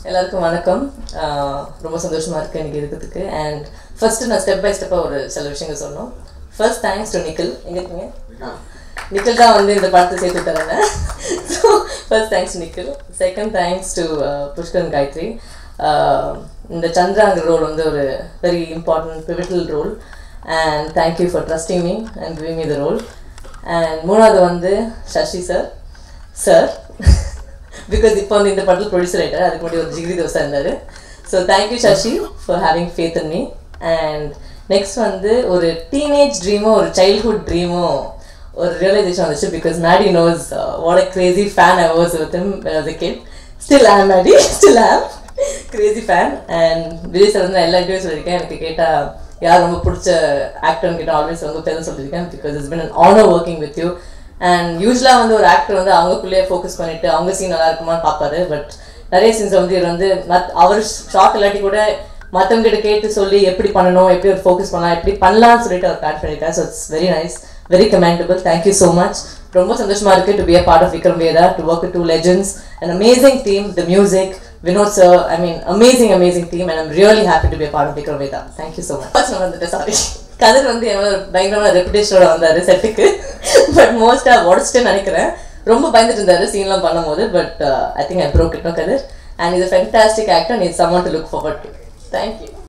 எல்லாருக்கும் வணக்கம் ஆஹ் ரொம்ப சந்தோஷமா இருக்கு எனக்கு இருக்கிறதுக்கு அண்ட் ஃபர்ஸ்ட் நான் ஸ்டெப் பை ஸ்டெப்பாக ஒரு சில விஷயங்கள் சொன்னோம் ஃபர்ஸ்ட் தேங்க்ஸ் டு நிக்கில் எங்க இருக்கீங்க நிக்கில் தான் வந்து இந்த படத்தை சேர்த்து தரேன் so first thanks Nikhil second thanks to Pushkaran Gayathri ah இந்த சந்திராங்கிற ரோல் வந்து ஒரு very important pivotal role and thank you for trusting me and giving me the role and மூணாவது வந்து சசி சார் சார் பிகாஸ் இப்போ வந்து இந்த படத்தில் ப்ரொடியூசர் ஆகிட்டார் அதுக்கு முன்னாடி ஒரு ஜிகிரி தோசை இருந்தார் so thank you Sasi for having faith in me and next வந்து ஒரு டீனேஜ் ட்ரீமோ ஒரு சைல்ட்ஹுட் ட்ரீமோ ஒரு ரியலைசேஷன் வந்துச்சு because Maddy knows what a crazy fan I was with him as a kid still am Maddy still am crazy fan and Vijay sir வந்து நான் எல்லா interview சொல்லியிருக்கேன் எனக்கு கேட்டால் யார் ரொம்ப பிடிச்ச ஆக்டர்னு கேட்டால் ஆல்வேஸ் வந்து பேர் சொல்லியிருக்கேன் because it's been an honour working with you and யூஸ்வலாக வந்து ஒரு ஆக்டர் வந்து அவங்களுக்குள்ளேயே ஃபோக்கஸ் பண்ணிட்டு அவங்க சீன் நல்லா இருக்குமான்னு பார்ப்பாரு பட் நிறைய சீன்ஸ் வந்து இவர் வந்து மத் அவர் ஷார்ட் இல்லாட்டி கூட மற்றவங்க கிட்ட கேட்டு சொல்லி எப்படி பண்ணணும் எப்படி ஒரு ஃபோக்கஸ் பண்ணலாம் எப்படி பண்ணலாம்னு சொல்லிட்டு அவர் காட் பண்ணியிருக்காரு so it's very nice very commendable thank you so much ரொம்ப சந்தோஷமா இருக்கு to be a part of Vikram Vedha to work two legends and amazing team the music Vinod sir I mean amazing amazing team and I'm really happy to be a part of Vikram Vedha thank you so much first வந்துட்டு sorry Kathir வந்து என்னோட பயங்கரமான ரெப்புடேஷனோட வந்தார் செட்டுக்கு but மோஸ்ட்டாக உடச்சிட்டேன்னு நினைக்கிறேன் ரொம்ப பயந்துட்டு இருந்தாரு சீன்லாம் பண்ணும்போது but I think I broke it no Kathir and இது ஃபென்டாஸ்டிக் ஆக்டர் நீ someone to look forward to thank you